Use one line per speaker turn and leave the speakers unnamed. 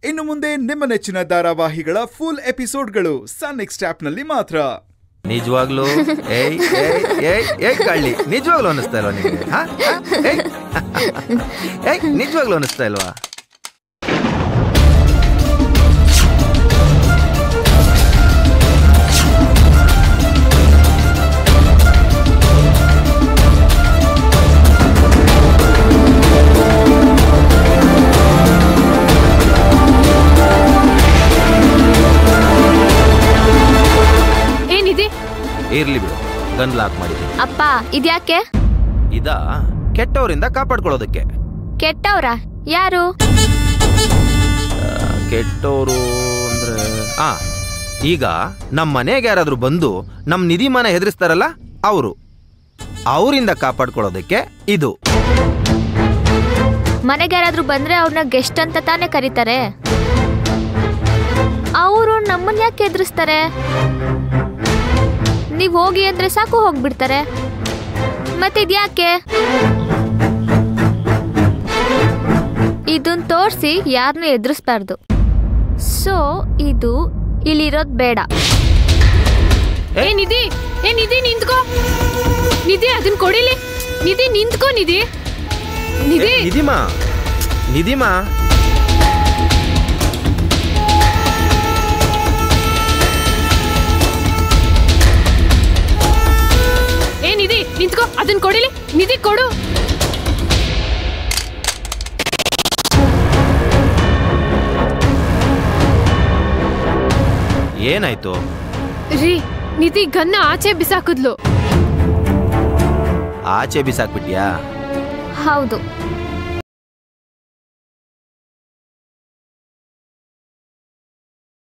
ಇನ್ನು ಮುಂದೆ ನಿಮ್ಮ ನೆಚ್ಚಿನ ಧಾರಾವಾಹಿಗಳ ಫುಲ್ ಎಪಿಸೋಡ್ಗಳು ಸನ್ ನೆಕ್ಸ್ಟ್ ಆಪ್ನಲ್ಲಿ ಮಾತ್ರ
ನಿಜವಾಗ್ಲೂ ಏಯ್ ಏಯ್ ಏಯ್ ಏಯ್ ಕಳ್ಳಿ ನಿಜವಾಗ್ಲೂ ಅನಿಸ್ತಾ ಇಲ್ವಾ ನಿಮಗೆ ಹಾ ಹಾ? ಏಯ್ ಏಯ್ ನಿಜವಾಗ್ಲೂ ಅನಿಸ್ತಾ ಇಲ್ವಾ
ಏನಿದೆ
ಇರ್ಲಿ ಬಿಡು ಗನ್ ಲಾಕ್ ಮಾಡಿದ್ದೀನಿ
ಅಪ್ಪ ಇದ್ಯಾಕೆ
ಇದ ಕೆಟ್ಟವರಿಂದ ಕಾಪಾಡ್ಕೊಳ್ಳೋದಕ್ಕೆ
ಕೆಟ್ಟವ್ರ ಯಾರು
ಕೆಟ್ಟವರು ಅಂದ್ರೆ ಆ ಈಗ ನಮ್ಮ ಮನೆಗೆ ಯಾರಾದ್ರೂ ಬಂದು ನಮ್ಮ ನಿಧಿ ಮನೆ ಹೆದರಿಸ್ತಾರಲ್ಲ ಅವರು ಅವರಿಂದ ಕಾಪಾಡ್ಕೊಳ್ಳೋದಕ್ಕೆ ಇದು
ಮನೆಗೆ ಯಾರಾದ್ರೂ ಬಂದ್ರೆ ಅವ್ರನ್ನ ಗೆಸ್ಟ್ ಅಂತ ತಾನೇ ಕರೀತಾರೆ ಅವರು ನಮ್ಮನ್ನ ಯಾಕೆ ಎದುರಿಸ್ತಾರೆ ನೀವ್ ಹೋಗಿ ಅಂದ್ರೆ ಸಾಕು ಹೋಗ್ಬಿಡ್ತಾರೆ ಮತ್ತೆ ಇದ್ಯಾಕೆ ಇದನ್ ತೋರಿಸಿ ಯಾರನ್ನೂ ಎದುರಿಸ್ಬಾರ್ದು ಸೊ ಇದು ಇಲ್ಲಿರೋದ್ ಬೇಡ
ಏ ನಿಧಿ ಏ ನಿಧಿ ನಿಂತ್ಕೋ ನಿಧಿ ಅದನ್ನ ಕೊಡಿಲಿ ನಿಧಿ ನಿಂತ್ಕೋ ನಿಧಿ ನಿಧಿ
ಏ, ನಿಧಿಮಾ ನಿಧಿಮಾ
ಏ ನಿಧಿ ನಿಂತ್ಕೋ ಅದನ್ನ ಕೊಡಿಲಿ ನಿಧಿ ಕೊಡು
ಏನಾಯ್ತು
ರೀ ನಿಧಿ ಗನ್ನ ಆಚೆ ಬಿಸಾಕಿದ್ಲು
ಆಚೆ ಬಿಸಾಕ್ಬಿಟ್ಯಾ
ಹೌದು